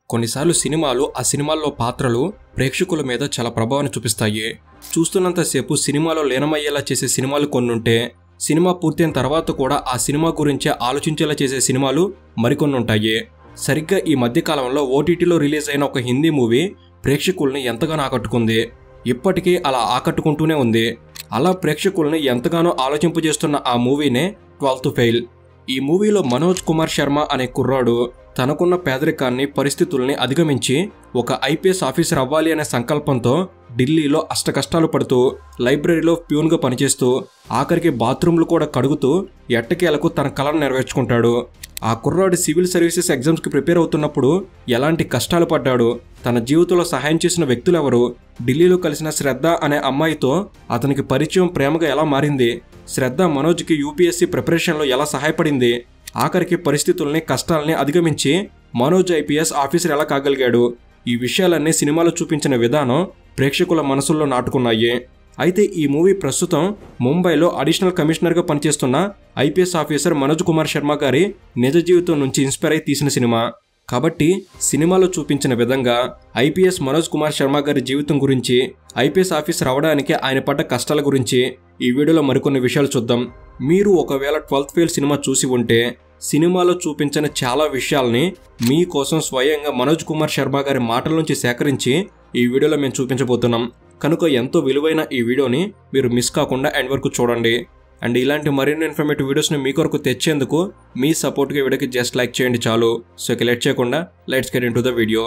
కొన్నిసార్లు సినిమాలు ఆ సినిమాల్లో పాత్రలు ప్రేక్షకుల మీద చాలా ప్రభావాన్ని చూపిస్తాయి చూస్తున్నంతసేపు సినిమాలో లీనమయ్యేలా చేసే సినిమాలు కొన్నుంటే సినిమా పూర్తయిన తర్వాత కూడా ఆ సినిమా గురించే ఆలోచించేలా చేసే సినిమాలు మరికొన్ని ఉంటాయి సరిగ్గా ఈ మధ్య కాలంలో ఓటీటీలో రిలీజ్ అయిన ఒక హిందీ మూవీ ప్రేక్షకుల్ని ఎంతగానో ఆకట్టుకుంది ఇప్పటికీ అలా ఆకట్టుకుంటూనే ఉంది అలా ప్రేక్షకుల్ని ఎంతగానో ఆలోచింపజేస్తున్న ఆ మూవీనే ట్వెల్త్ ఫెయిల్ ఈ మూవీలో మనోజ్ కుమార్ శర్మ అనే కుర్రాడు తనకున్న పేదరికాన్ని పరిస్థితుల్ని అధిగమించి ఒక ఐపీఎస్ ఆఫీసర్ అవ్వాలి అనే సంకల్పంతో ఢిల్లీలో అష్టకష్టాలు పడుతూ లైబ్రరీలో ప్యూన్గా పనిచేస్తూ ఆఖరికి బాత్రూంలు కూడా కడుగుతూ ఎట్టకేలకు తన కళను నెరవేర్చుకుంటాడు ఆ కుర్రాడు సివిల్ సర్వీసెస్ ఎగ్జామ్స్కి ప్రిపేర్ అవుతున్నప్పుడు ఎలాంటి కష్టాలు పడ్డాడు తన జీవితంలో సహాయం చేసిన వ్యక్తులెవరు ఢిల్లీలో కలిసిన శ్రద్ధ అనే అమ్మాయితో అతనికి పరిచయం ప్రేమగా ఎలా మారింది శ్రద్ధ మనోజ్కి యూపీఎస్సీ ప్రిపరేషన్లో ఎలా సహాయపడింది ఆఖరికి పరిస్థితుల్ని కష్టాల్ని అధిగమించి మనోజ్ ఐపీఎస్ ఆఫీసర్ ఎలా కాగలిగాడు ఈ విషయాలన్నీ సినిమాలో చూపించిన విధానం ప్రేక్షకుల మనసుల్లో నాటుకున్నాయి అయితే ఈ మూవీ ప్రస్తుతం ముంబైలో అడిషనల్ కమిషనర్గా పనిచేస్తున్న ఐపీఎస్ ఆఫీసర్ మనోజ్ కుమార్ శర్మ గారి నిజ జీవితం నుంచి ఇన్స్పైర్ అయి తీసిన సినిమా కాబట్టి సినిమాలో చూపించిన విధంగా ఐపీఎస్ మనోజ్ కుమార్ శర్మ గారి జీవితం గురించి ఐపీఎస్ ఆఫీసర్ అవడానికి ఆయన పడ్డ కష్టాల గురించి ఈ వీడియోలో మరికొన్ని విషయాలు చూద్దాం మీరు ఒకవేళ ట్వెల్త్ ఫెయిల్ సినిమా చూసి ఉంటే సినిమాలో చూపించిన చాలా విషయాల్ని మీకోసం స్వయంగా మనోజ్ కుమార్ శర్మ గారి మాటల నుంచి సేకరించి ఈ వీడియోలో మేము చూపించబోతున్నాం కనుక ఎంతో విలువైన ఈ వీడియోని మీరు మిస్ కాకుండా ఎండ్ వరకు చూడండి అండ్ ఇలాంటి మరిన్ని ఇన్ఫర్మేటివ్ వీడియోస్ని మీ కొరకు తెచ్చేందుకు మీ సపోర్ట్గా వీడియోకి జస్ట్ లైక్ చేయండి చాలు సో ఇక లేట్ చేయకుండా let's get into the video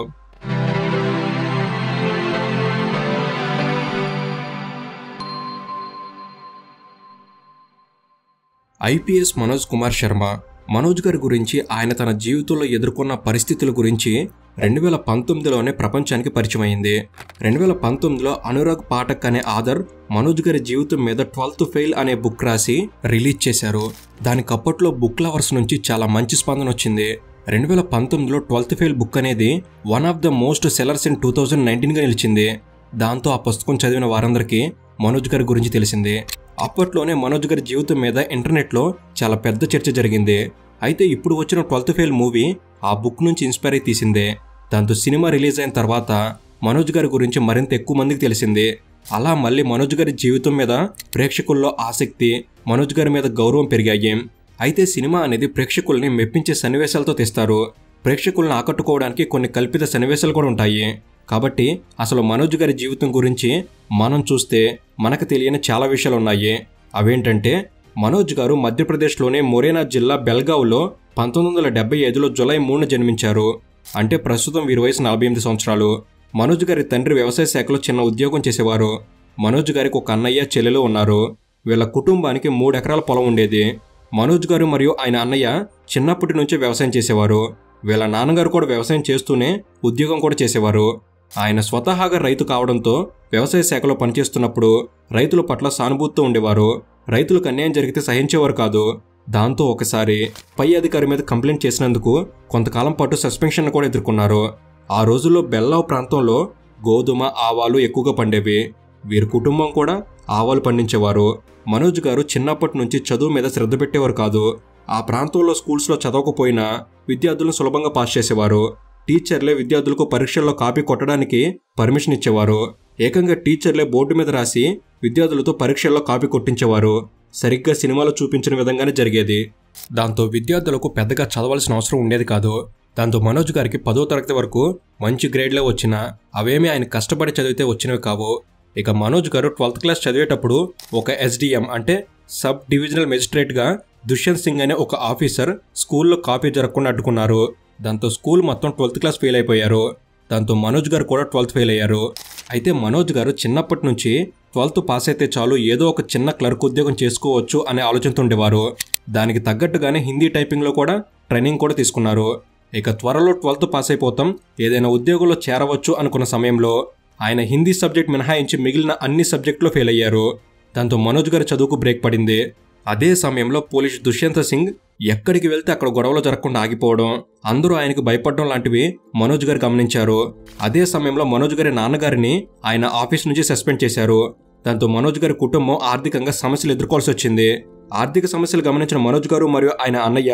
IPS Manoj Kumar Sharma Manoj గారి గురించి ఆయన తన జీవితంలో ఎదుర్కొన్న పరిస్థితుల గురించి రెండు వేల పంతొమ్మిదిలోనే ప్రపంచానికి పరిచయం అయింది రెండు వేల పంతొమ్మిదిలో అనురాగ్ పాఠక్ అనే ఆధర్ మనోజ్ గారి జీవితం మీద ట్వెల్త్ ఫెయిల్ అనే బుక్ రాసి రిలీజ్ చేశారు దానికి అప్పట్లో బుక్ లవర్స్ నుంచి చాలా మంచి స్పందన వచ్చింది రెండు వేల పంతొమ్మిదిలో ట్వెల్త్ ఫెయిల్ బుక్ అనేది one of the most sellers in two thousand నైన్టీన్గా నిలిచింది దాంతో ఆ పుస్తకం చదివిన వారందరికీ మనోజ్ గారి గురించి తెలిసింది అప్పట్లోనే మనోజ్ గారి జీవితం మీద ఇంటర్నెట్లో చాలా పెద్ద చర్చ జరిగింది అయితే ఇప్పుడు వచ్చిన ట్వెల్త్ ఫెయిల్ మూవీ ఆ బుక్ నుంచి ఇన్స్పైర్ అయి తీసిందే దాంతో సినిమా రిలీజ్ అయిన తర్వాత మనోజ్ గారి గురించి మరింత ఎక్కువ మందికి తెలిసింది అలా మళ్ళీ మనోజ్ గారి జీవితం మీద ప్రేక్షకుల్లో ఆసక్తి మనోజ్ గారి మీద గౌరవం పెరిగాయి అయితే సినిమా అనేది ప్రేక్షకుల్ని మెప్పించే సన్నివేశాలతో తెస్తారు ప్రేక్షకుల్ని ఆకట్టుకోవడానికి కొన్ని కల్పిత సన్నివేశాలు కూడా ఉంటాయి కాబట్టి అసలు మనోజ్ గారి జీవితం గురించి మనం చూస్తే మనకు తెలియని చాలా విషయాలు ఉన్నాయి అవేంటంటే మనోజ్ గారు మధ్యప్రదేశ్లోని మొరేనా జిల్లా బెల్గావ్లో పంతొమ్మిది వందల డెబ్బై ఐదులో జులై మూడున జన్మించారు అంటే ప్రస్తుతం వీరి వయసు నలభై ఎనిమిది సంవత్సరాలు మనోజ్ గారి తండ్రి వ్యవసాయ శాఖలో చిన్న ఉద్యోగం చేసేవారు మనోజ్ గారికి ఒక అన్నయ్య చెల్లెలు ఉన్నారు వీళ్ళ కుటుంబానికి మూడు ఎకరాల పొలం ఉండేది మనోజ్ గారు మరియు ఆయన అన్నయ్య చిన్నప్పటి నుంచే వ్యవసాయం చేసేవారు వీళ్ళ నాన్నగారు కూడా వ్యవసాయం చేస్తూనే ఉద్యోగం కూడా చేసేవారు ఆయన స్వతహాగా రైతు కావడంతో వ్యవసాయ శాఖలో పనిచేస్తున్నప్పుడు రైతుల పట్ల సానుభూతితో ఉండేవారు రైతులకు అన్యాయం జరిగితే సహించేవారు కాదు దాంతో ఒకసారి పై అధికారి మీద కంప్లైంట్ చేసినందుకు కొంతకాలం పాటు సస్పెన్షన్ కూడా ఎదుర్కొన్నారు ఆ రోజుల్లో బెల్లావ్ ప్రాంతంలో గోధుమ ఆవాలు ఎక్కువగా పండేవి వీరి కుటుంబం కూడా ఆవాలు పండించేవారు మనోజ్ గారు చిన్నప్పటి నుంచి చదువు మీద శ్రద్ధ పెట్టేవారు కాదు ఆ ప్రాంతంలో స్కూల్స్లో చదవకపోయినా విద్యార్థులను సులభంగా పాస్ చేసేవారు టీచర్లే విద్యార్థులకు పరీక్షల్లో కాపీ కొట్టడానికి పర్మిషన్ ఇచ్చేవారు ఏకంగా టీచర్లే బోర్డు మీద రాసి విద్యార్థులతో పరీక్షల్లో కాపీ కొట్టించేవారు సరిగ్గా సినిమాలో చూపించిన విధంగానే జరిగేది దాంతో విద్యార్థులకు పెద్దగా చదవాల్సిన అవసరం ఉండేది కాదు దాంతో మనోజ్ గారికి పదో తరగతి వరకు మంచి గ్రేడ్లే వచ్చినా అవేమీ ఆయన కష్టపడి చదివితే వచ్చినవి కావు ఇక మనోజ్ గారు ట్వెల్త్ క్లాస్ చదివేటప్పుడు ఒక ఎస్డిఎం అంటే సబ్ డివిజనల్ మెజిస్ట్రేట్గా దుష్యంత్ సింగ్ అనే ఒక ఆఫీసర్ స్కూల్లో కాపీ జరగకుండా అడ్డుకున్నారు దాంతో స్కూల్ మొత్తం ట్వెల్త్ క్లాస్ ఫెయిల్ అయిపోయారు దాంతో మనోజ్ గారు కూడా ట్వెల్త్ ఫెయిల్ అయ్యారు అయితే మనోజ్ గారు చిన్నప్పటి నుంచి ట్వెల్త్ పాస్ అయితే చాలు ఏదో ఒక చిన్న క్లర్క్ ఉద్యోగం చేసుకోవచ్చు అనే ఆలోచనతో ఉండేవారు దానికి తగ్గట్టుగానే హిందీ టైపింగ్లో కూడా ట్రైనింగ్ కూడా తీసుకున్నారు ఇక త్వరలో ట్వెల్త్ పాస్ అయిపోతాం ఏదైనా ఉద్యోగంలో చేరవచ్చు అనుకున్న సమయంలో ఆయన హిందీ సబ్జెక్ట్ మినహాయించి మిగిలిన అన్ని సబ్జెక్టులో ఫెయిల్ అయ్యారు దాంతో మనోజ్ గారి చదువుకు బ్రేక్ పడింది అదే సమయంలో పోలీస్ దుష్యంత్ సింగ్ ఎక్కడికి వెళ్తే అక్కడ గొడవలు జరగకుండా ఆగిపోవడం అందరూ ఆయనకు భయపడడం లాంటివి మనోజ్ గారు గమనించారు అదే సమయంలో మనోజ్ గారి నాన్నగారిని ఆయన ఆఫీస్ నుంచి సస్పెండ్ చేశారు దాంతో మనోజ్ గారి కుటుంబం ఆర్థికంగా సమస్యలు ఎదుర్కోవాల్సి వచ్చింది ఆర్థిక సమస్యలు గమనించిన మనోజ్ గారు మరియు ఆయన అన్నయ్య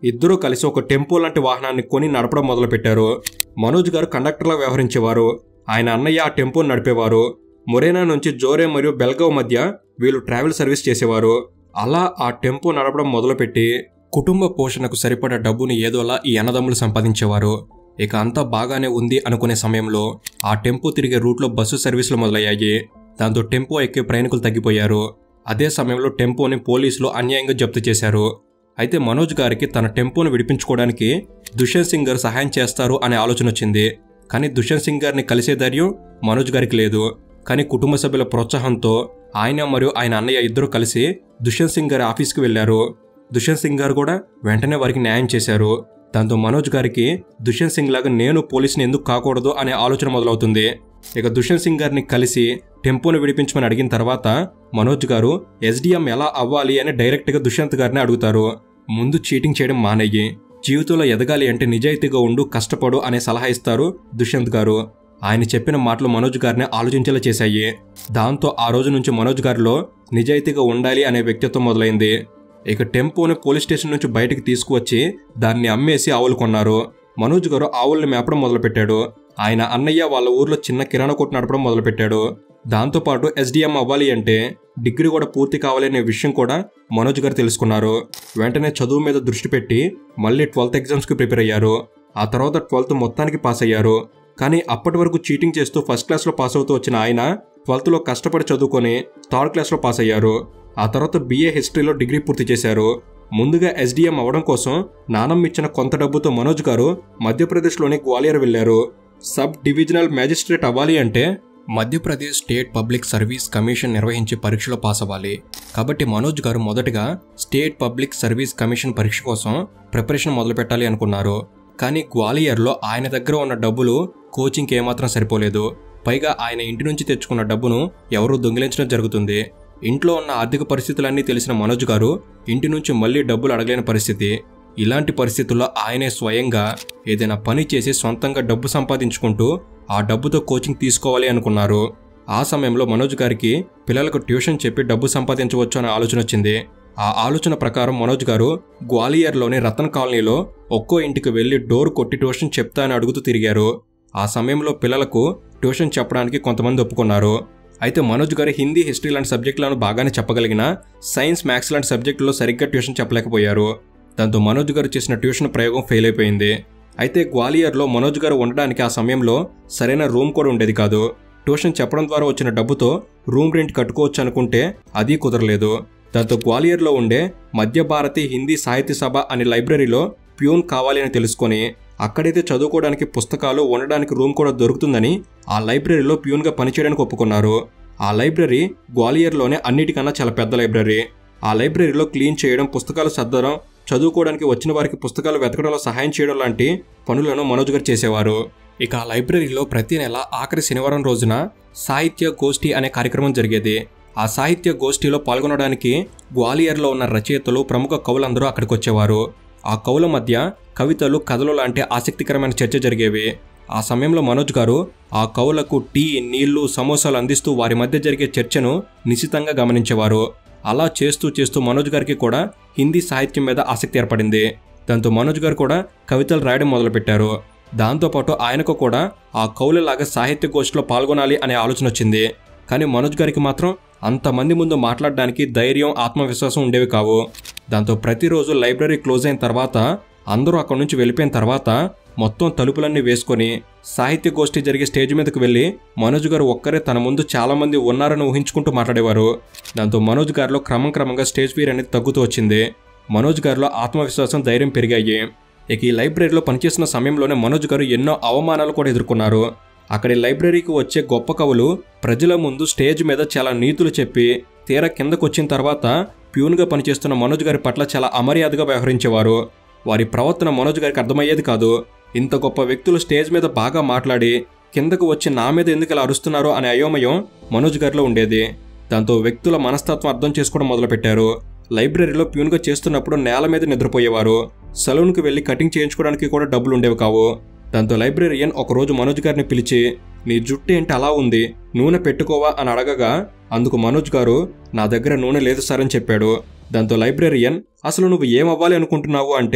ఇద్దరూ కలిసి ఒక టెంపో లాంటి వాహనాన్ని కొని నడపడం మొదలుపెట్టారు మనోజ్ గారు కండక్టర్లా వ్యవహరించేవారు ఆయన అన్నయ్య ఆ టెంపోను నడిపేవారు మొరేనా నుంచి జోరే మరియు బెల్గావ్ మధ్య వీళ్ళు ట్రావెల్ సర్వీస్ చేసేవారు అలా ఆ టెంపో నడపడం మొదలుపెట్టి కుటుంబ పోషణకు సరిపడా డబ్బుని ఏదోలా ఈ అన్నదమ్ములు సంపాదించేవారు ఇక అంతా బాగానే ఉంది అనుకునే సమయంలో ఆ టెంపో తిరిగే రూట్లో బస్సు సర్వీసులు మొదలయ్యాయి దాంతో టెంపో ఎక్కే ప్రయాణికులు తగ్గిపోయారు అదే సమయంలో టెంపోని పోలీసులు అన్యాయంగా జప్తు చేశారు అయితే మనోజ్ గారికి తన టెంపోను విడిపించుకోవడానికి దుష్యంత్ సింగ్ గారు సహాయం చేస్తారు అనే ఆలోచన వచ్చింది కానీ దుష్యంత్ సింగ్ గారిని కలిసే ధైర్యం మనోజ్ గారికి లేదు కానీ కుటుంబ సభ్యుల ప్రోత్సాహంతో ఆయన మరియు ఆయన అన్నయ్య ఇద్దరు కలిసి దుష్యంత్ సింగ్ గారి ఆఫీస్కి వెళ్లారు దుష్యంత్ సింగ్ గారు కూడా వెంటనే వారికి న్యాయం చేశారు దాంతో మనోజ్ గారికి దుష్యంత్ సింగ్ లాగా నేను పోలీసుని ఎందుకు కాకూడదు అనే ఆలోచన మొదలవుతుంది ఇక దుష్యంత్ సింగ్ గారిని కలిసి టెంపోను విడిపించమని అడిగిన తర్వాత మనోజ్ గారు ఎస్డిఎం ఎలా అవ్వాలి అని డైరెక్ట్గా దుష్యంత్ గారిని అడుగుతారు ముందు చీటింగ్ చేయడం మానేయి జీవితంలో ఎదగాలి అంటే నిజాయితీగా ఉండు కష్టపడు అనే సలహా ఇస్తారు దుష్యంత్ గారు ఆయన చెప్పిన మాటలు మనోజ్ గారిని ఆలోచించేలా చేశాయి దాంతో ఆ రోజు నుంచి మనోజ్ గారిలో నిజాయితీగా ఉండాలి అనే వ్యక్తిత్వం మొదలైంది ఇక టెంపోని పోలీస్ స్టేషన్ నుంచి బయటికి తీసుకువచ్చి దాన్ని అమ్మేసి ఆవులు కొన్నారు మనోజ్ గారు ఆవుల్ని మేపడం మొదలుపెట్టాడు ఆయన అన్నయ్య వాళ్ళ ఊర్లో చిన్న కిరాణా కొట్టు నడపడం మొదలుపెట్టాడు దాంతోపాటు ఎస్డిఎం అవ్వాలి అంటే డిగ్రీ కూడా పూర్తి కావాలి అనే విషయం కూడా మనోజ్ గారు తెలుసుకున్నారు వెంటనే చదువు మీద దృష్టి పెట్టి మళ్ళీ ట్వెల్త్ ఎగ్జామ్స్కి ప్రిపేర్ అయ్యారు ఆ తర్వాత ట్వెల్త్ మొత్తానికి పాస్ అయ్యారు కానీ అప్పటి వరకు చీటింగ్ చేస్తూ ఫస్ట్ క్లాస్లో పాస్ అవుతూ వచ్చిన ఆయన ట్వెల్త్లో కష్టపడి చదువుకొని థర్డ్ క్లాస్లో పాస్ అయ్యారు ఆ తర్వాత బీఏ హిస్టరీలో డిగ్రీ పూర్తి చేశారు ముందుగా ఎస్డిఎం అవ్వడం కోసం నానమ్మ ఇచ్చిన కొంత డబ్బుతో మనోజ్ గారు మధ్యప్రదేశ్లోని గ్వాలియర్ వెళ్లారు సబ్ డివిజనల్ మ్యాజిస్ట్రేట్ అవ్వాలి అంటే Madhya Pradesh state public service commission నిర్వహించే పరీక్షలో పాస్ అవ్వాలి కాబట్టి మనోజ్ గారు మొదటగా స్టేట్ పబ్లిక్ సర్వీస్ కమిషన్ పరీక్ష కోసం ప్రిపరేషన్ మొదలుపెట్టాలి అనుకున్నారు కానీ గ్వాలియర్లో ఆయన దగ్గర ఉన్న డబ్బులు కోచింగ్కి ఏమాత్రం సరిపోలేదు పైగా ఆయన ఇంటి నుంచి తెచ్చుకున్న డబ్బును ఎవరూ దొంగిలించడం జరుగుతుంది ఇంట్లో ఉన్న ఆర్థిక పరిస్థితులన్నీ తెలిసిన మనోజ్ గారు ఇంటి నుంచి మళ్ళీ డబ్బులు అడగలేని పరిస్థితి ఇలాంటి పరిస్థితుల్లో ఆయనే స్వయంగా ఏదైనా పని చేసి సొంతంగా డబ్బు సంపాదించుకుంటూ ఆ డబ్బుతో కోచింగ్ తీసుకోవాలి అనుకున్నారు ఆ సమయంలో మనోజ్ గారికి పిల్లలకు ట్యూషన్ చెప్పి డబ్బు సంపాదించవచ్చు అనే ఆలోచన వచ్చింది ఆ ఆలోచన ప్రకారం మనోజ్ గారు గ్వాలియర్లోని రతన్ కాలనీలో ఒక్కో ఇంటికి వెళ్లి డోర్ కొట్టి ట్యూషన్ చెప్తా అని అడుగుతూ తిరిగారు ఆ సమయంలో పిల్లలకు ట్యూషన్ చెప్పడానికి కొంతమంది ఒప్పుకున్నారు అయితే మనోజ్ గారు హిందీ హిస్టరీ లాంటి సబ్జెక్టులను బాగానే చెప్పగలిగిన సైన్స్ మ్యాథ్స్ లాంటి సబ్జెక్టులో సరిగ్గా ట్యూషన్ చెప్పలేకపోయారు దాంతో మనోజ్ గారు చేసిన ట్యూషన్ ప్రయోగం ఫెయిల్ అయిపోయింది అయితే గ్వాలియర్లో మనోజ్ గారు ఉండడానికి ఆ సమయంలో సరైన రూమ్ కూడా ఉండేది కాదు ట్యూషన్ చెప్పడం ద్వారా వచ్చిన డబ్బుతో రూమ్ రెంట్ కట్టుకోవచ్చు అనుకుంటే అది కుదరలేదు దాంతో గ్వాలియర్లో ఉండే మధ్య భారతి హిందీ సాహిత్య సభ అనే లైబ్రరీలో ప్యూన్ కావాలి అని తెలుసుకొని అక్కడైతే చదువుకోవడానికి పుస్తకాలు ఉండడానికి రూమ్ కూడా దొరుకుతుందని ఆ లైబ్రరీలో ప్యూన్గా పనిచేయడానికి ఒప్పుకున్నారు ఆ లైబ్రరీ గ్వాలియర్లోనే అన్నిటికన్నా చాలా పెద్ద లైబ్రరీ ఆ లైబ్రరీలో క్లీన్ చేయడం పుస్తకాలు సర్దడం చదువుకోవడానికి వచ్చిన వారికి పుస్తకాలు వెతకడంలో సహాయం చేయడం లాంటి పనులను మనోజ్ గారు చేసేవారు ఇక ఆ లైబ్రరీలో ప్రతి నెల ఆఖరి శనివారం రోజున సాహిత్య గోష్ఠి అనే కార్యక్రమం జరిగేది ఆ సాహిత్య గోష్ఠిలో పాల్గొనడానికి గ్వాలియర్లో ఉన్న రచయితలు ప్రముఖ కవులందరూ అక్కడికి వచ్చేవారు ఆ కవుల మధ్య కవితలు కథలు లాంటి ఆసక్తికరమైన చర్చ జరిగేవి ఆ సమయంలో మనోజ్ గారు ఆ కవులకు టీ నీళ్లు సమోసాలు అందిస్తూ వారి మధ్య జరిగే చర్చను నిశితంగా గమనించేవారు అలా చేస్తూ చేస్తూ మనోజ్ గారికి కూడా హిందీ సాహిత్యం మీద ఆసక్తి ఏర్పడింది దాంతో మనోజ్ గారు కూడా కవితలు రాయడం మొదలుపెట్టారు దాంతోపాటు ఆయనకు కూడా ఆ కవులలాగా సాహిత్య గోష్ఠిలో పాల్గొనాలి అనే ఆలోచన వచ్చింది కానీ మనోజ్ గారికి మాత్రం అంతమంది ముందు మాట్లాడడానికి ధైర్యం ఆత్మవిశ్వాసం ఉండేవి కావు దాంతో ప్రతిరోజు లైబ్రరీ క్లోజ్ అయిన తర్వాత అందరూ అక్కడి నుంచి వెళ్ళిపోయిన తర్వాత మొత్తం తలుపులన్నీ వేసుకొని సాహిత్య గోష్ఠి జరిగే స్టేజ్ మీదకు వెళ్ళి మనోజ్ గారు ఒక్కరే తన ముందు చాలా మంది ఉన్నారని ఊహించుకుంటూ మాట్లాడేవారు దాంతో మనోజ్ గారిలో క్రమం క్రమంగా స్టేజ్ ఫియర్ అనేది తగ్గుతూ వచ్చింది మనోజ్ గారిలో ఆత్మవిశ్వాసం ధైర్యం పెరిగాయి ఇక ఈ లైబ్రరీలో పనిచేస్తున్న సమయంలోనే మనోజ్ గారు ఎన్నో అవమానాలు కూడా ఎదుర్కొన్నారు అక్కడి లైబ్రరీకి వచ్చే గొప్ప కవులు ప్రజల ముందు స్టేజ్ మీద చాలా నీతులు చెప్పి తీరా కిందకు వచ్చిన తర్వాత ప్యూన్గా పనిచేస్తున్న మనోజ్ గారి పట్ల చాలా అమర్యాదగా వ్యవహరించేవారు వారి ప్రవర్తన మనోజ్ గారికి అర్థమయ్యేది కాదు ఇంత గొప్ప వ్యక్తులు స్టేజ్ మీద బాగా మాట్లాడి కిందకు వచ్చి నా మీద ఎందుకు ఇలా అరుస్తున్నారో అనే అయోమయం మనోజ్ గారిలో ఉండేది దాంతో వ్యక్తుల మనస్తత్వం అర్థం చేసుకోవడం మొదలుపెట్టారు లైబ్రరీలో ప్యూన్గా చేస్తున్నప్పుడు నేల మీద నిద్రపోయేవారు సలూన్కి వెళ్ళి కటింగ్ చేయించుకోవడానికి కూడా డబ్బులు ఉండేవి కావు దాంతో లైబ్రరీయన్ ఒకరోజు మనోజ్ గారిని పిలిచి నీ జుట్టు ఏంటి అలా ఉంది నూనె పెట్టుకోవా అని అడగగా అందుకు మనోజ్ గారు నా దగ్గర నూనె లేదు సార్ అని చెప్పాడు దాంతో లైబ్రరీయన్ అసలు నువ్వు ఏమవ్వాలి అనుకుంటున్నావు అంటే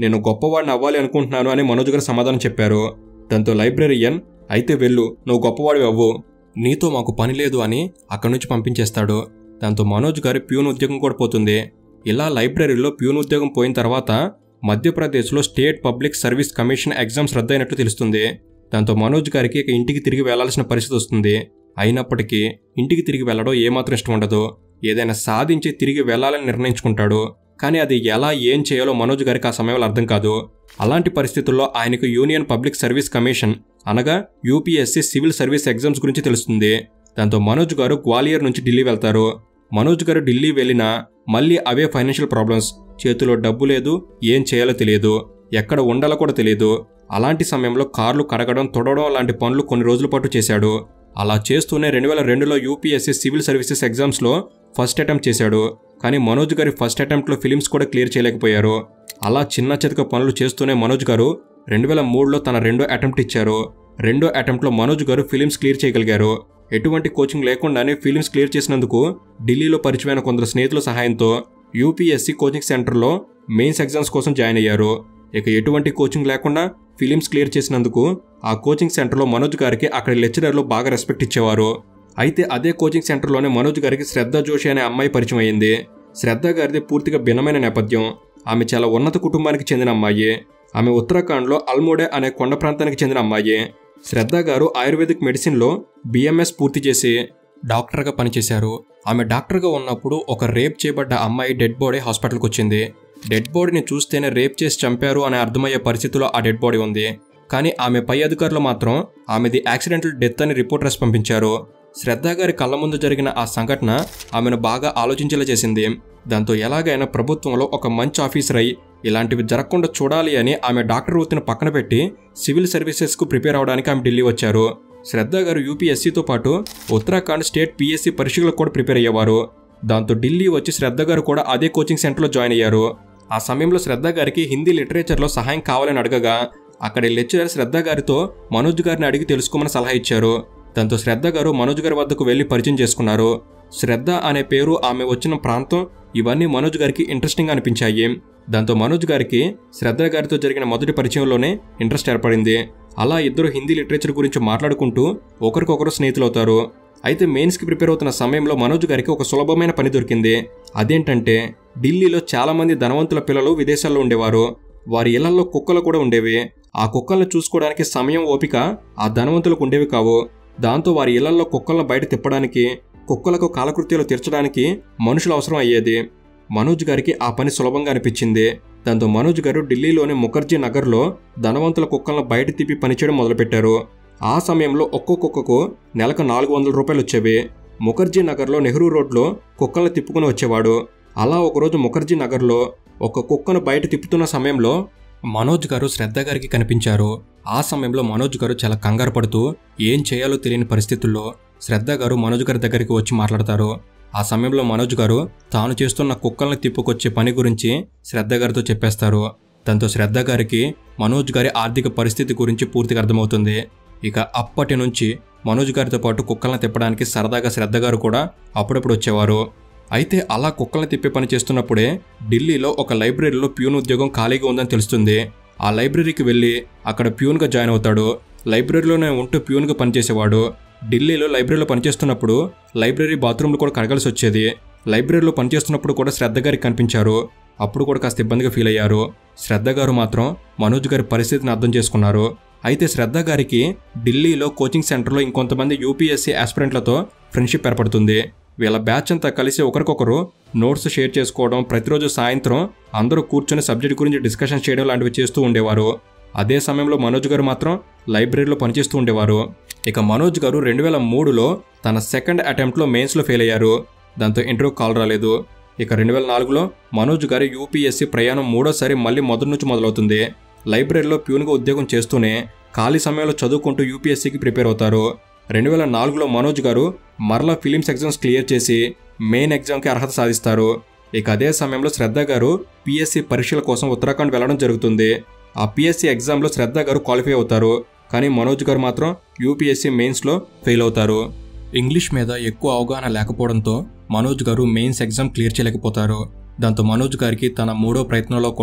నేను గొప్పవాడిని అవ్వాలి అనుకుంటున్నాను అని మనోజ్ గారు సమాధానం చెప్పారు దాంతో లైబ్రరీయన్ అయితే వెళ్ళు నువ్వు గొప్పవాడివి అవ్వు నీతో మాకు పని లేదు అని అక్కడి నుంచి పంపించేస్తాడు దాంతో మనోజ్ గారి ప్యూన్ ఉద్యోగం కూడా పోతుంది ఇలా లైబ్రరీలో ప్యూన్ ఉద్యోగం పోయిన తర్వాత మధ్యప్రదేశ్లో state public service commission exams రద్దయినట్లు తెలుస్తుంది దాంతో మనోజ్ గారికి ఇక ఇంటికి తిరిగి వెళ్లాల్సిన పరిస్థితి వస్తుంది అయినప్పటికీ ఇంటికి తిరిగి వెళ్లడం ఏమాత్రం ఇష్టం ఉండదు ఏదైనా సాధించి తిరిగి వెళ్లాలని నిర్ణయించుకుంటాడు కానీ అది ఎలా ఏం చేయాలో మనోజ్ గారికి ఆ సమయంలో అర్థం కాదు అలాంటి పరిస్థితుల్లో ఆయనకు యూనియన్ పబ్లిక్ సర్వీస్ కమిషన్ అనగా యూపీఎస్సీ సివిల్ సర్వీస్ ఎగ్జామ్స్ గురించి తెలుస్తుంది దాంతో మనోజ్ గారు గ్వాలియర్ నుంచి ఢిల్లీ వెళ్తారు మనోజ్ గారు ఢిల్లీ వెళ్ళినా మళ్ళీ అవే ఫైనాన్షియల్ ప్రాబ్లమ్స్ చేతిలో డబ్బు లేదు ఏం చేయాలో తెలియదు ఎక్కడ ఉండాలో కూడా తెలియదు అలాంటి సమయంలో కార్లు కడగడం తొడవడం లాంటి పనులు కొన్ని రోజుల పాటు చేశాడు అలా చేస్తూనే రెండు వేల రెండులో యూపీఎస్సీ సివిల్ సర్వీసెస్ ఎగ్జామ్స్లో ఫస్ట్ అటెంప్ట్ చేశాడు కానీ మనోజ్ గారి ఫస్ట్ అటెంప్ట్లో ఫిలిమ్స్ కూడా క్లియర్ చేయలేకపోయారు అలా చిన్న చితక పనులు చేస్తూనే మనోజ్ గారు రెండు వేల మూడులో తన రెండో అటెంప్ట్ ఇచ్చారు రెండో అటెంప్ట్లో మనోజ్ గారు ఫిలిమ్స్ క్లియర్ చేయగలిగారు ఎటువంటి కోచింగ్ లేకుండానే ఫిలిమ్స్ క్లియర్ చేసినందుకు ఢిల్లీలో పరిచయమైన కొందరు స్నేహితుల సహాయంతో యూపీఎస్సీ కోచింగ్ సెంటర్లో మెయిన్స్ ఎగ్జామ్స్ కోసం జాయిన్ అయ్యారు ఇక ఎటువంటి కోచింగ్ లేకుండా ఫిలిమ్స్ క్లియర్ చేసినందుకు ఆ కోచింగ్ సెంటర్లో మనోజ్ గారికి అక్కడి లెక్చరర్లు బాగా రెస్పెక్ట్ ఇచ్చేవారు అయితే అదే కోచింగ్ సెంటర్లోనే మనోజ్ గారికి శ్రద్ధ జోషి అనే అమ్మాయి పరిచయం అయింది శ్రద్ధ గారిది పూర్తిగా భిన్నమైన నేపథ్యం ఆమె చాలా ఉన్నత కుటుంబానికి చెందిన అమ్మాయి ఆమె ఉత్తరాఖండ్లో అల్మోడే అనే కొండ ప్రాంతానికి చెందిన అమ్మాయి శ్రద్ధ గారు ఆయుర్వేదిక్ మెడిసిన్లో బిఎంఎస్ పూర్తి చేసి డాక్టర్గా పనిచేశారు ఆమె డాక్టర్గా ఉన్నప్పుడు ఒక రేప్ చేయబడ్డ అమ్మాయి డెడ్ బాడీ హాస్పిటల్కి వచ్చింది డెడ్ బాడీని చూస్తేనే రేప్ చేసి చంపారు అనే అర్థమయ్యే పరిస్థితిలో ఆ డెడ్ బాడీ ఉంది కానీ ఆమె పై అధికారులు మాత్రం ఆమెది యాక్సిడెంటల్ డెత్ అని రిపోర్ట్ రాసి పంపించారు శ్రద్ధ గారి కళ్ళ ముందు జరిగిన ఆ సంఘటన ఆమెను బాగా ఆలోచించేలా చేసింది దాంతో ఎలాగైనా ప్రభుత్వంలో ఒక మంచి ఆఫీసర్ అయి ఇలాంటివి జరగకుండా చూడాలి అని ఆమె డాక్టర్ వృత్తిని పక్కన పెట్టి సివిల్ సర్వీసెస్కు ప్రిపేర్ అవడానికి ఆమె ఢిల్లీ వచ్చారు శ్రద్ధ గారు యూపీఎస్సీతో పాటు ఉత్తరాఖండ్ స్టేట్ పీఎస్సీ పరీక్షలకు కూడా ప్రిపేర్ అయ్యేవారు దాంతో ఢిల్లీ వచ్చి శ్రద్ధ గారు కూడా అదే కోచింగ్ సెంటర్లో జాయిన్ అయ్యారు ఆ సమయంలో శ్రద్ధ గారికి హిందీ లిటరేచర్లో సహాయం కావాలని అడగగా అక్కడి లెక్చరర్ శ్రద్ధ గారితో మనోజ్ గారిని అడిగి తెలుసుకోమని సలహా ఇచ్చారు దాంతో శ్రద్ధ గారు మనోజ్ గారి వద్దకు వెళ్లి పరిచయం చేసుకున్నారు శ్రద్ధ అనే పేరు ఆమె వచ్చిన ప్రాంతం ఇవన్నీ మనోజ్ గారికి ఇంట్రెస్టింగ్ అనిపించాయి దాంతో మనోజ్ గారికి శ్రద్ధ గారితో జరిగిన మొదటి పరిచయంలోనే ఇంట్రెస్ట్ ఏర్పడింది అలా ఇద్దరు హిందీ లిటరేచర్ గురించి మాట్లాడుకుంటూ ఒకరికొకరు స్నేహితులవుతారు అయితే మెయిన్స్కి ప్రిపేర్ అవుతున్న సమయంలో మనోజ్ గారికి ఒక సులభమైన పని దొరికింది అదేంటంటే ఢిల్లీలో చాలా మంది ధనవంతుల పిల్లలు విదేశాల్లో ఉండేవారు వారి ఇళ్లలో కుక్కలు కూడా ఉండేవి ఆ కుక్కలను చూసుకోవడానికి సమయం ఓపిక ఆ ధనవంతులకు ఉండేవి కావు దాంతో వారి ఇళ్లలో కుక్కలను బయట తిప్పడానికి కుక్కలకు కాలకృత్యాలు తీర్చడానికి మనుషులు అవసరం అయ్యేది మనోజ్ గారికి ఆ పని సులభంగా అనిపించింది దాంతో మనోజ్ గారు ఢిల్లీలోని ముఖర్జీ నగర్లో ధనవంతుల కుక్కలను బయట తిప్పి పనిచేయడం మొదలుపెట్టారు ఆ సమయంలో ఒక్కో కుక్కకు నెలకు నాలుగు వందల రూపాయలు వచ్చేవి ముఖర్జీ నగర్లో నెహ్రూ రోడ్లో కుక్కలను తిప్పుకుని వచ్చేవాడు అలా ఒకరోజు ముఖర్జీ నగర్లో ఒక కుక్కను బయట తిప్పుతున్న సమయంలో మనోజ్ గారు శ్రద్ధ గారికి కనిపించారు ఆ సమయంలో మనోజ్ గారు చాలా కంగారు పడుతూ ఏం చేయాలో తెలియని పరిస్థితుల్లో శ్రద్ధ గారు మనోజ్ గారి దగ్గరికి వచ్చి మాట్లాడతారు ఆ సమయంలో మనోజ్ గారు తాను చేస్తున్న కుక్కల్ని తిప్పుకొచ్చే పని గురించి శ్రద్ధ గారితో చెప్పేస్తారు దాంతో శ్రద్ధ గారికి మనోజ్ గారి ఆర్థిక పరిస్థితి గురించి పూర్తిగా అర్థమవుతుంది ఇక అప్పటి నుంచి మనోజ్ గారితో పాటు కుక్కల్ని తిప్పడానికి సరదాగా శ్రద్ధ గారు కూడా అప్పుడప్పుడు వచ్చేవారు అయితే అలా కుక్కల్ని తిప్పే పని చేస్తున్నప్పుడే ఢిల్లీలో ఒక లైబ్రరీలో ప్యూన్ ఉద్యోగం ఖాళీగా ఉందని తెలుస్తుంది ఆ లైబ్రరీకి వెళ్ళి అక్కడ ప్యూన్గా జాయిన్ అవుతాడు లైబ్రరీలోనే ఉంటూ ప్యూన్గా పనిచేసేవాడు ఢిల్లీలో లైబ్రరీలో పనిచేస్తున్నప్పుడు లైబ్రరీ బాత్రూమ్లు కూడా కడగాల్సి వచ్చేది లైబ్రరీలో పనిచేస్తున్నప్పుడు కూడా శ్రద్ధ గారికి కనిపించారు అప్పుడు కూడా కాస్త ఇబ్బందిగా ఫీల్ అయ్యారు శ్రద్ధ గారు మాత్రం మనోజ్ గారి పరిస్థితిని అర్థం చేసుకున్నారు అయితే శ్రద్ధ గారికి ఢిల్లీలో కోచింగ్ సెంటర్లో ఇంకొంతమంది యూపీఎస్సీ ఆస్పిరెంట్లతో ఫ్రెండ్షిప్ ఏర్పడుతుంది వీళ్ళ బ్యాచ్ అంతా కలిసి ఒకరికొకరు నోట్స్ షేర్ చేసుకోవడం ప్రతిరోజు సాయంత్రం అందరూ కూర్చొని సబ్జెక్ట్ గురించి డిస్కషన్ చేయడం లాంటివి చేస్తూ ఉండేవారు అదే సమయంలో మనోజ్ గారు మాత్రం లైబ్రరీలో పనిచేస్తూ ఉండేవారు ఇక మనోజ్ గారు రెండు వేల మూడులో తన సెకండ్ అటెంప్ట్లో మెయిన్స్లో ఫెయిల్ అయ్యారు దాంతో ఇంటర్వ్యూ కాల్ రాలేదు ఇక రెండు వేల నాలుగులో మనోజ్ గారి యూపీఎస్సీ ప్రయాణం మూడోసారి మళ్ళీ మొదటి నుంచి మొదలవుతుంది లైబ్రరీలో ప్యూన్గా ఉద్యోగం చేస్తూనే ఖాళీ సమయంలో చదువుకుంటూ యూపీఎస్సీకి ప్రిపేర్ అవుతారు రెండు వేల నాలుగులో మనోజ్ గారు మరలా ఫిలిమ్స్ ఎగ్జామ్స్ క్లియర్ చేసి మెయిన్ ఎగ్జామ్కి అర్హత సాధిస్తారు ఇక అదే సమయంలో శ్రద్ధ గారు పిఎస్సి పరీక్షల కోసం ఉత్తరాఖండ్ వెళ్ళడం జరుగుతుంది ఆ పిఎస్సి ఎగ్జామ్లో శ్రద్ధ గారు క్వాలిఫై అవుతారు కానీ మనోజ్ గారు మాత్రం యూపీఎస్సి మెయిన్స్లో ఫెయిల్ అవుతారు ఇంగ్లీష్ మీద ఎక్కువ అవగాహన లేకపోవడంతో మనోజ్ గారు మెయిన్స్ ఎగ్జామ్ క్లియర్ చేయలేకపోతారు దాంతో మనోజ్ గారికి తన మూడో ప్రయత్నంలో కూడా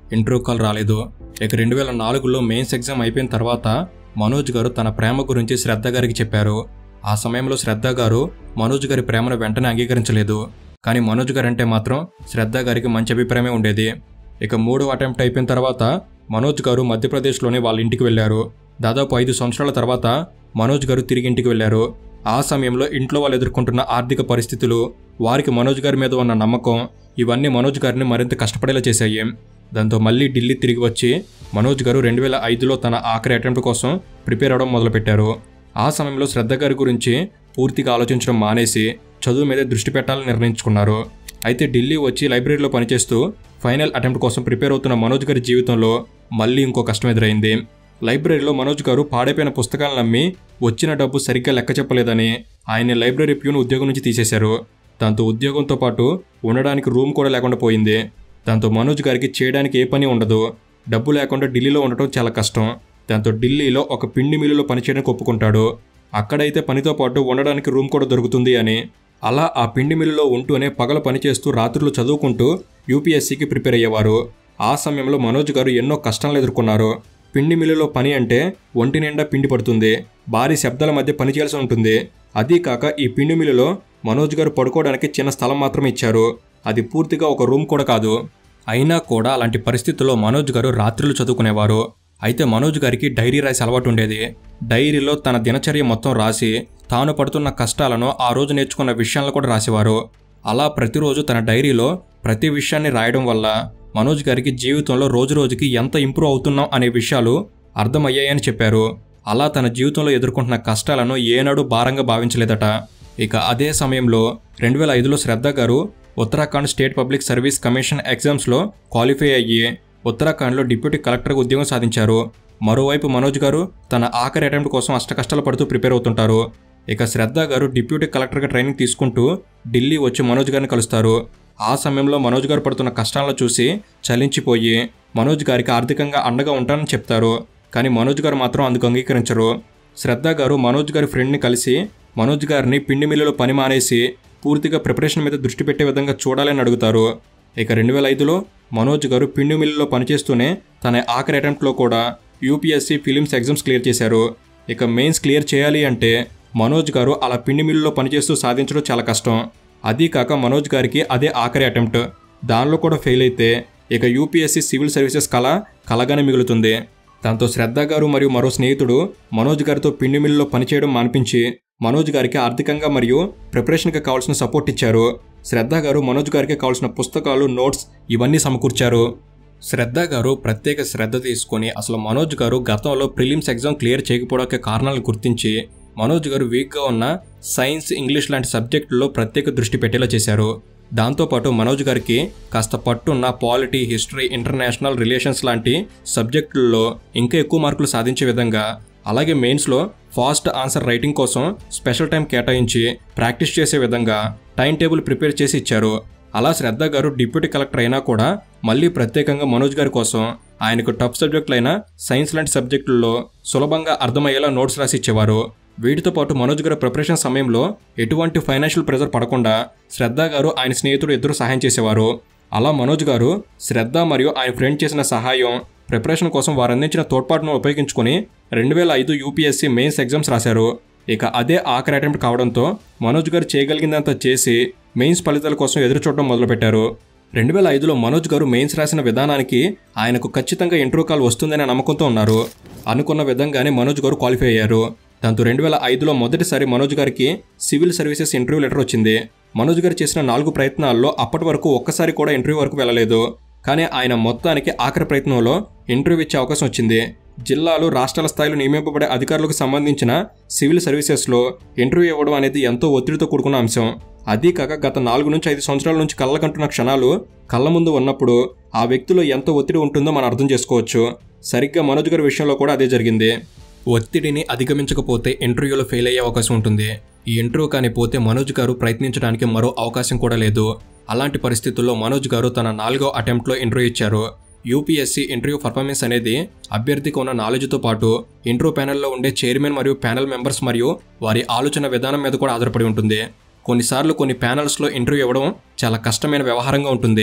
ఇంటర్వ్యూ కాల్ రాలేదు ఇక రెండు వేల నాలుగులో మెయిన్స్ ఎగ్జామ్ అయిపోయిన తర్వాత మనోజ్ గారు తన ప్రేమ గురించి శ్రద్ధ గారికి చెప్పారు ఆ సమయంలో శ్రద్ధ గారు మనోజ్ గారి ప్రేమను వెంటనే అంగీకరించలేదు కానీ మనోజ్ గారు అంటే మాత్రం శ్రద్ధ గారికి మంచి అభిప్రాయమే ఉండేది ఇక మూడో అటెంప్ట్ అయిపోయిన తర్వాత మనోజ్ గారు మధ్యప్రదేశ్లోని వాళ్ళ ఇంటికి వెళ్ళారు దాదాపు ఐదు సంవత్సరాల తర్వాత మనోజ్ గారు తిరిగి ఇంటికి వెళ్ళారు ఆ సమయంలో ఇంట్లో వాళ్ళు ఎదుర్కొంటున్న ఆర్థిక పరిస్థితులు వారికి మనోజ్ గారి మీద ఉన్న నమ్మకం ఇవన్నీ మనోజ్ గారిని మరింత కష్టపడేలా చేశాయి దాంతో మళ్ళీ ఢిల్లీ తిరిగి వచ్చి మనోజ్ గారు రెండు వేల ఐదులో తన ఆఖరి అటెంప్ట్ కోసం ప్రిపేర్ అవడం మొదలుపెట్టారు ఆ సమయంలో శ్రద్ధ గారి గురించి పూర్తిగా ఆలోచించడం మానేసి చదువు మీద దృష్టి పెట్టాలని నిర్ణయించుకున్నారు అయితే ఢిల్లీ వచ్చి లైబ్రరీలో పనిచేస్తూ ఫైనల్ అటెంప్ట్ కోసం ప్రిపేర్ అవుతున్న మనోజ్ గారి జీవితంలో మళ్ళీ ఇంకో కష్టం ఎదురైంది లైబ్రరీలో మనోజ్ గారు పాడైపోయిన పుస్తకాలను నమ్మి వచ్చిన డబ్బు సరిగ్గా లెక్క చెప్పలేదని ఆయన్ని లైబ్రరీ ప్యూన్ ఉద్యోగం నుంచి తీసేశారు దాంతో ఉద్యోగంతో పాటు ఉండడానికి రూమ్ కూడా లేకుండా పోయింది దాంతో మనోజ్ గారికి చేయడానికి ఏ పని ఉండదు డబ్బు లేకుండా ఢిల్లీలో ఉండటం చాలా కష్టం దాంతో ఢిల్లీలో ఒక పిండి మిల్లులో పనిచేయడానికి ఒప్పుకుంటాడు అక్కడైతే పనితో పాటు ఉండడానికి రూమ్ కూడా దొరుకుతుంది అని అలా ఆ పిండి మిల్లులో ఉంటూనే పగల పనిచేస్తూ రాత్రులు చదువుకుంటూ యూపీఎస్సీకి ప్రిపేర్ అయ్యేవారు ఆ సమయంలో మనోజ్ గారు ఎన్నో కష్టాలు ఎదుర్కొన్నారు పిండి మిల్లులో పని అంటే ఒంటి నిండా పిండి పడుతుంది భారీ శబ్దాల మధ్య పని చేయాల్సి ఉంటుంది అదీ కాక ఈ పిండి మిల్లులో మనోజ్ గారు పడుకోవడానికి చిన్న స్థలం మాత్రమే ఇచ్చారు అది పూర్తిగా ఒక రూమ్ కూడా కాదు అయినా కూడా అలాంటి పరిస్థితుల్లో మనోజ్ గారు రాత్రులు చదువుకునేవారు అయితే మనోజ్ గారికి డైరీ రాసి అలవాటు ఉండేది డైరీలో తన దినచర్య మొత్తం రాసి తాను పడుతున్న కష్టాలను ఆ రోజు నేర్చుకున్న విషయాలను కూడా రాసేవారు అలా ప్రతిరోజు తన డైరీలో ప్రతి విషయాన్ని రాయడం వల్ల మనోజ్ గారికి జీవితంలో రోజు రోజుకి ఎంత ఇంప్రూవ్ అవుతున్నాం అనే విషయాలు అర్థమయ్యాయని చెప్పారు అలా తన జీవితంలో ఎదుర్కొంటున్న కష్టాలను ఏనాడు భారంగా భావించలేదట ఇక అదే సమయంలో రెండు వేల ఐదులో శ్రద్ధ గారు Uttarakhand state public service commission ఎగ్జామ్స్లో క్వాలిఫై అయ్యి ఉత్తరాఖండ్లో డిప్యూటీ కలెక్టర్గా ఉద్యోగం సాధించారు మరోవైపు మనోజ్ గారు తన ఆఖరి అటెంప్ట్ కోసం అష్టకష్టాలు పడుతూ ప్రిపేర్ అవుతుంటారు ఇక శ్రద్ధ గారు డిప్యూటీ కలెక్టర్గా ట్రైనింగ్ తీసుకుంటూ ఢిల్లీ వచ్చి మనోజ్ గారిని కలుస్తారు ఆ సమయంలో మనోజ్ గారు పడుతున్న కష్టాలను చూసి చలించిపోయి మనోజ్ గారికి ఆర్థికంగా అండగా ఉంటానని చెప్తారు కానీ మనోజ్ గారు మాత్రం అందుకు అంగీకరించరు శ్రద్ధ గారు మనోజ్ గారి ఫ్రెండ్ని కలిసి మనోజ్ గారిని పిండి మిల్లులో పని మానేసి పూర్తిగా ప్రిపరేషన్ మీద దృష్టి పెట్టే విధంగా చూడాలని అడుగుతారు ఇక రెండు వేల ఐదులో మనోజ్ గారు పిండి మిల్లులో పనిచేస్తూనే తన ఆఖరి అటెంప్ట్లో కూడా యూపీఎస్సీ ఫిలిమ్స్ ఎగ్జామ్స్ క్లియర్ చేశారు ఇక మెయిన్స్ క్లియర్ చేయాలి అంటే మనోజ్ గారు అలా పిండి మిల్లులో పనిచేస్తూ సాధించడం చాలా కష్టం అదీ కాక మనోజ్ గారికి అదే ఆఖరి అటెంప్ట్ దానిలో కూడా ఫెయిల్ అయితే ఇక యూపీఎస్సీ సివిల్ సర్వీసెస్ కళ కలగానే మిగులుతుంది దాంతో శ్రద్ధ గారు మరియు మరో స్నేహితుడు మనోజ్ గారితో పిండి మిల్లులో పనిచేయడం మానిపించి మనోజ్ గారికి ఆర్థికంగా మరియు ప్రిపరేషన్కి కావాల్సిన సపోర్ట్ ఇచ్చారు శ్రద్ధ గారు మనోజ్ గారికి కావాల్సిన పుస్తకాలు నోట్స్ ఇవన్నీ సమకూర్చారు శ్రద్ధ గారు ప్రత్యేక శ్రద్ధ తీసుకొని అసలు మనోజ్ గారు గతంలో ప్రిలిమ్స్ ఎగ్జామ్ క్లియర్ చేయకపోవడానికి కారణాలను గుర్తించి మనోజ్ గారు వీక్గా ఉన్న సైన్స్ ఇంగ్లీష్ లాంటి సబ్జెక్టుల్లో ప్రత్యేక దృష్టి పెట్టేలా చేశారు దాంతోపాటు మనోజ్ గారికి కాస్త పట్టున్న పాలిటీ హిస్టరీ ఇంటర్నేషనల్ రిలేషన్స్ లాంటి సబ్జెక్టుల్లో ఇంకా ఎక్కువ మార్కులు సాధించే విధంగా అలాగే మెయిన్స్లో ఫాస్ట్ ఆన్సర్ రైటింగ్ కోసం స్పెషల్ టైం కేటాయించి ప్రాక్టీస్ చేసే విధంగా టైం టేబుల్ ప్రిపేర్ చేసి ఇచ్చారు అలా శ్రద్ధ గారు డిప్యూటీ కలెక్టర్ అయినా కూడా మళ్ళీ ప్రత్యేకంగా మనోజ్ గారి కోసం ఆయనకు టఫ్ సబ్జెక్టులైన సైన్స్ లాంటి సబ్జెక్టుల్లో సులభంగా అర్థమయ్యేలా నోట్స్ రాసి ఇచ్చేవారు వీటితో పాటు మనోజ్ గారి ప్రిపరేషన్ సమయంలో ఎటువంటి ఫైనాన్షియల్ ప్రెజర్ పడకుండా శ్రద్ధ గారు ఆయన స్నేహితుడు ఇద్దరు సహాయం చేసేవారు అలా మనోజ్ గారు శ్రద్ధ మరియు ఆయన ఫ్రెండ్ చేసిన సహాయం ప్రిపరేషన్ కోసం వారు అందించిన తోడ్పాటును ఉపయోగించుకొని రెండు వేల ఐదు యూపీఎస్సీ మెయిన్స్ ఎగ్జామ్స్ రాశారు ఇక అదే ఆఖరి అటెంప్ట్ కావడంతో మనోజ్ గారు చేయగలిగిందంతా చేసి మెయిన్స్ ఫలితాల కోసం ఎదురు చూడడం మొదలుపెట్టారు రెండు వేల ఐదులో మనోజ్ గారు మెయిన్స్ రాసిన విధానానికి ఆయనకు ఖచ్చితంగా ఇంటర్వ్యూ కాల్ వస్తుందనే నమ్మకంతో ఉన్నారు అనుకున్న విధంగానే మనోజ్ గారు క్వాలిఫై అయ్యారు దాంతో రెండు వేల ఐదులో మొదటిసారి మనోజ్ గారికి సివిల్ సర్వీసెస్ ఇంటర్వ్యూ లెటర్ వచ్చింది మనోజ్ గారు చేసిన నాలుగు ప్రయత్నాల్లో అప్పటి వరకు ఒక్కసారి కూడా ఇంటర్వ్యూ వరకు వెళ్ళలేదు కానీ ఆయన మొత్తానికి ఆఖరి ప్రయత్నంలో ఇంటర్వ్యూ ఇచ్చే అవకాశం వచ్చింది జిల్లాలు రాష్ట్రాల స్థాయిలో నియమింపబడే అధికారులకు సంబంధించిన సివిల్ సర్వీసెస్లో ఇంటర్వ్యూ ఇవ్వడం అనేది ఎంతో ఒత్తిడితో కూడుకున్న అంశం అదీ కాక గత నాలుగు నుంచి ఐదు సంవత్సరాల నుంచి కళ్ళకంటున్న క్షణాలు కళ్ళ ముందు ఉన్నప్పుడు ఆ వ్యక్తిలో ఎంత ఒత్తిడి ఉంటుందో మనం అర్థం చేసుకోవచ్చు సరిగ్గా మనోజ్ గారి విషయంలో కూడా అదే జరిగింది ఒత్తిడిని అధిగమించకపోతే ఇంటర్వ్యూలో ఫెయిల్ అయ్యే అవకాశం ఉంటుంది ఈ ఇంటర్వ్యూ కానీ పోతే మనోజ్ గారు ప్రయత్నించడానికి మరో అవకాశం కూడా లేదు అలాంటి పరిస్థితుల్లో మనోజ్ గారు తన నాలుగో అటెంప్ట్లో ఇంటర్వ్యూ ఇచ్చారు యూపీఎస్సీ ఇంటర్వ్యూ పర్ఫార్మెన్స్ అనేది అభ్యర్థికి ఉన్న నాలెడ్జ్తో పాటు ఇంటర్వ్యూ ప్యానెల్లో ఉండే చైర్మన్ మరియు ప్యానెల్ మెంబర్స్ మరియు వారి ఆలోచన విధానం మీద కూడా ఆధారపడి ఉంటుంది కొన్నిసార్లు కొన్ని ప్యానెల్స్లో ఇంటర్వ్యూ ఇవ్వడం చాలా కష్టమైన వ్యవహారంగా ఉంటుంది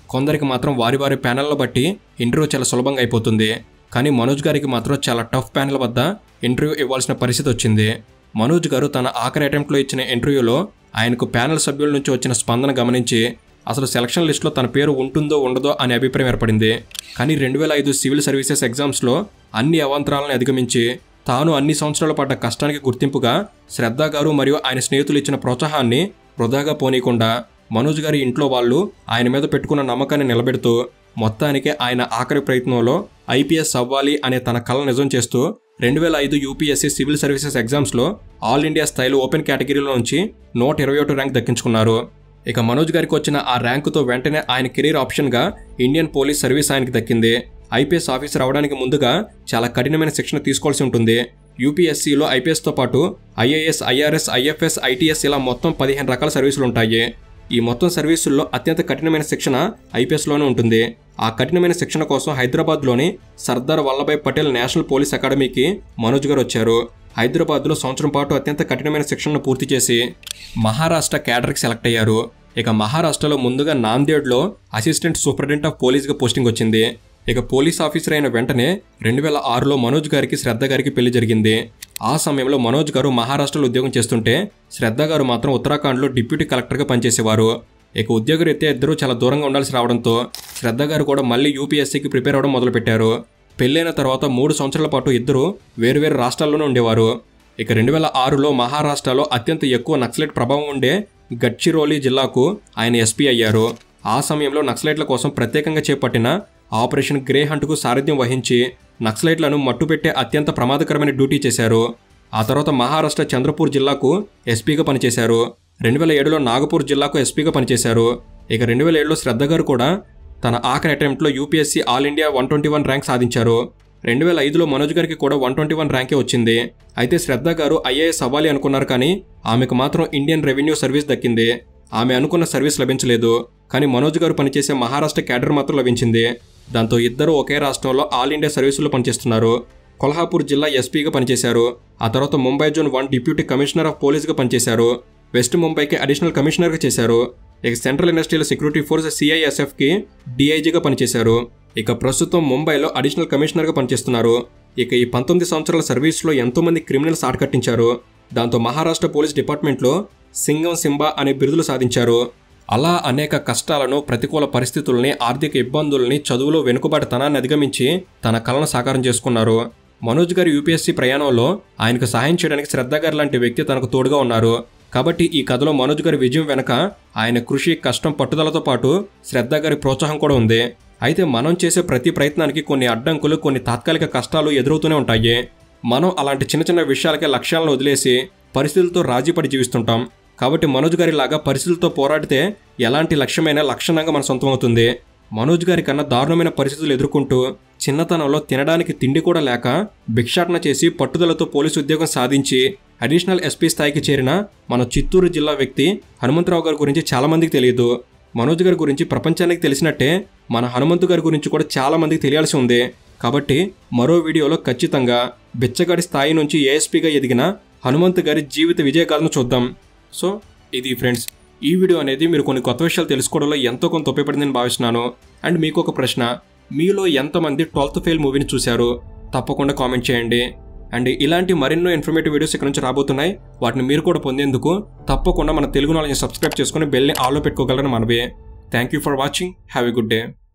కొందరికి మాత్రం వారి వారి ప్యానెల్ల బట్టి ఇంటర్వ్యూ చాలా సులభంగా అయిపోతుంది కానీ మనోజ్ గారికి మాత్రం చాలా టఫ్ ప్యానెల్ వద్ద ఇంటర్వ్యూ ఇవ్వాల్సిన పరిస్థితి వచ్చింది మనోజ్ గారు తన ఆఖరి అటెంప్ట్లో ఇచ్చిన ఇంటర్వ్యూలో ఆయనకు ప్యానెల్ సభ్యుల నుంచి వచ్చిన స్పందన గమనించి అసలు సెలక్షన్ లిస్టులో తన పేరు ఉంటుందో ఉండదో అనే అభిప్రాయం ఏర్పడింది కానీ రెండు వేల ఐదు సివిల్ సర్వీసెస్ ఎగ్జామ్స్లో అన్ని అవాంతరాలను అధిగమించి తాను అన్ని సంవత్సరాలు పడ్డ కష్టానికి గుర్తింపుగా శ్రద్ధ గారు మరియు ఆయన స్నేహితులు ఇచ్చిన ప్రోత్సాహాన్ని వృధాగా పోనీయకుండా మనోజ్ గారి ఇంట్లో వాళ్ళు ఆయన మీద పెట్టుకున్న నమ్మకాన్ని నిలబెడుతూ మొత్తానికి ఆయన ఆఖరి ప్రయత్నంలో ఐపీఎస్ అవ్వాలి అనే తన కళ నిజం చేస్తూ రెండు వేల ఐదు యూపీఎస్సీ సివిల్ సర్వీసెస్ ఎగ్జామ్స్లో ఆల్ ఇండియా స్థాయిలో ఓపెన్ కేటగిరీలో నుంచి నూట ఇరవై ఒకటి ర్యాంక్ దక్కించుకున్నారు ఇక మనోజ్ గారికి వచ్చిన ఆ ర్యాంకుతో వెంటనే ఆయన కెరీర్ ఆప్షన్గా ఇండియన్ పోలీస్ సర్వీస్ ఆయనకి దక్కింది ఐపీఎస్ ఆఫీసర్ అవడానికి ముందుగా చాలా కఠినమైన శిక్షణ తీసుకోవాల్సి ఉంటుంది యూపీఎస్సీలో ఐపీఎస్తో పాటు ఐఏఎస్ ఐఆర్ఎస్ ఐఎఫ్ఎస్ ఐటీఎస్ ఇలా మొత్తం పదిహేను రకాల సర్వీసులు ఉంటాయి ఈ మొత్తం సర్వీసుల్లో అత్యంత కఠినమైన శిక్షణ ఐపీఎస్లోనే ఉంటుంది ఆ కఠినమైన శిక్షణ కోసం హైదరాబాద్లోని సర్దార్ వల్లభాయ్ పటేల్ నేషనల్ పోలీస్ అకాడమీకి మనోజ్ గారు వచ్చారు హైదరాబాద్లో సంవత్సరం పాటు అత్యంత కఠినమైన శిక్షణను పూర్తి చేసి మహారాష్ట్ర క్యాడర్కి సెలెక్ట్ అయ్యారు ఇక మహారాష్ట్రలో ముందుగా నాందేడ్లో అసిస్టెంట్ సూపరింటెండెంట్ ఆఫ్ పోలీస్గా పోస్టింగ్ వచ్చింది ఇక పోలీస్ ఆఫీసర్ అయిన వెంటనే రెండు వేల ఆరులో మనోజ్ గారికి శ్రద్ధ గారికి పెళ్లి జరిగింది ఆ సమయంలో మనోజ్ గారు మహారాష్ట్రలో ఉద్యోగం చేస్తుంటే శ్రద్ధ గారు మాత్రం ఉత్తరాఖండ్లో డిప్యూటీ కలెక్టర్గా పనిచేసేవారు ఇక ఉద్యోగరీత్యా ఇద్దరూ చాలా దూరంగా ఉండాల్సి రావడంతో శ్రద్ధ గారు కూడా మళ్ళీ యూపీఎస్సీకి ప్రిపేర్ అవ్వడం మొదలుపెట్టారు పెళ్ళైన తర్వాత మూడు సంవత్సరాల పాటు ఇద్దరు వేరువేరు రాష్ట్రాల్లోనే ఉండేవారు ఇక రెండు వేల ఆరులో మహారాష్ట్రలో అత్యంత ఎక్కువ నక్సలైట్ ప్రభావం ఉండే గడ్చిరోలి జిల్లాకు ఆయన ఎస్పీ అయ్యారు ఆ సమయంలో నక్సలైట్ల కోసం ప్రత్యేకంగా చేపట్టిన ఆపరేషన్ గ్రే హంట్కు సారథ్యం వహించి నక్సలైట్లను మట్టుపెట్టే అత్యంత ప్రమాదకరమైన డ్యూటీ చేశారు ఆ తర్వాత మహారాష్ట్ర చంద్రపూర్ జిల్లాకు ఎస్పీగా పనిచేశారు రెండు వేల ఏడులో నాగపూర్ జిల్లాకు ఎస్పీగా పనిచేశారు ఇక రెండు వేల ఏడులో శ్రద్ధ గారు కూడా తన ఆఖరి అటెంప్ట్లో UPSC all India one twenty one rank సాధించారు రెండు వేల ఐదులో మనోజ్ గారికి కూడా వన్ ట్వంటీ వన్ ర్యాంకే వచ్చింది అయితే శ్రద్ధ గారు ఐఏఎస్ అవ్వాలి అనుకున్నారు కానీ ఆమెకు మాత్రం ఇండియన్ రెవెన్యూ సర్వీస్ దక్కింది ఆమె అనుకున్న సర్వీస్ లభించలేదు కానీ మనోజ్ గారు పనిచేసే మహారాష్ట్ర క్యాడర్ మాత్రం లభించింది దాంతో ఇద్దరు ఒకే రాష్ట్రంలో ఆల్ ఇండియా సర్వీసుల్లో పనిచేస్తున్నారు కొల్హాపూర్ జిల్లా ఎస్పీగా పనిచేశారు ఆ తర్వాత Mumbai zone one deputy commissioner of పోలీస్గా పనిచేశారు వెస్ట్ ముంబైకి అడిషనల్ కమిషనర్గా చేశారు ఇక సెంట్రల్ ఇండస్ట్రియల్ సెక్యూరిటీ ఫోర్స్ సిఐఎస్ఎఫ్కి డిఐజీగా పనిచేశారు ఇక ప్రస్తుతం ముంబైలో అడిషనల్ కమిషనర్గా పనిచేస్తున్నారు ఇక ఈ పంతొమ్మిది సంవత్సరాల సర్వీస్లో ఎంతోమంది క్రిమినల్స్ ఆటకట్టించారు దాంతో మహారాష్ట్ర పోలీస్ డిపార్ట్మెంట్లో సింగం సింబా అనే బిరుదులు సాధించారు అలా అనేక కష్టాలను ప్రతికూల పరిస్థితుల్ని ఆర్థిక ఇబ్బందుల్ని చదువులో వెనుకబాటుతనాన్ని అధిగమించి తన కళను సాకారం చేసుకున్నారు మనోజ్ గారి యూపీఎస్సీ ప్రయాణంలో ఆయనకు సహాయం చేయడానికి శ్రద్ధ గారు లాంటి వ్యక్తి తనకు తోడుగా ఉన్నారు కాబట్టి ఈ కథలో మనోజ్ గారి విజయం వెనక ఆయన కృషి కష్టం పట్టుదలతో పాటు శ్రద్ధ గారి ప్రోత్సాహం కూడా ఉంది అయితే మనం చేసే ప్రతి ప్రయత్నానికి కొన్ని అడ్డంకులు కొన్ని తాత్కాలిక కష్టాలు ఎదురవుతూనే ఉంటాయి మనం అలాంటి చిన్న చిన్న విషయాలకే లక్ష్యాలను వదిలేసి పరిస్థితులతో రాజీపడి జీవిస్తుంటాం కాబట్టి మనోజ్ గారి లాగా పరిస్థితులతో పోరాడితే ఎలాంటి లక్ష్యమైనా లక్షణంగా మన సొంతం అవుతుంది మనోజ్ గారి కన్నా దారుణమైన పరిస్థితులు ఎదుర్కొంటూ చిన్నతనంలో తినడానికి తిండి కూడా లేక భిక్షాటన చేసి పట్టుదలతో పోలీసు ఉద్యోగం సాధించి అడిషనల్ ఎస్పీ స్థాయికి చేరిన మన చిత్తూరు జిల్లా వ్యక్తి హనుమంతరావు గారి గురించి చాలా మందికి తెలియదు మనోజ్ గారి గురించి ప్రపంచానికి తెలిసినట్టే మన హనుమంతు గారి గురించి కూడా చాలా మందికి తెలియాల్సి ఉంది కాబట్టి మరో వీడియోలో ఖచ్చితంగా బిచ్చగాడి స్థాయి నుంచి ఏఎస్పీగా ఎదిగిన హనుమంతు గారి జీవిత విజయగాథను చూద్దాం సో ఇది ఫ్రెండ్స్ ఈ వీడియో అనేది మీరు కొన్ని కొత్త విషయాలు తెలుసుకోవడంలో ఎంతో కొంత ఉపయోగపడిందని భావిస్తున్నాను అండ్ మీకు ఒక ప్రశ్న మీలో ఎంతమంది ట్వెల్త్ ఫెయిల్ మూవీని చూశారు తప్పకుండా కామెంట్ చేయండి అండ్ ఇలాంటి మరెన్నో ఇన్ఫర్మేటివ్ వీడియోస్ ఇక్కడ నుంచి రాబోతున్నాయి వాటిని మీరు కూడా పొందేందుకు తప్పకుండా మన తెలుగు నాలెడ్జ్ సబ్స్క్రైబ్ చేసుకుని బెల్ని ఆల్లో పెట్టుకోగలరని మనవే thank you for watching have a good day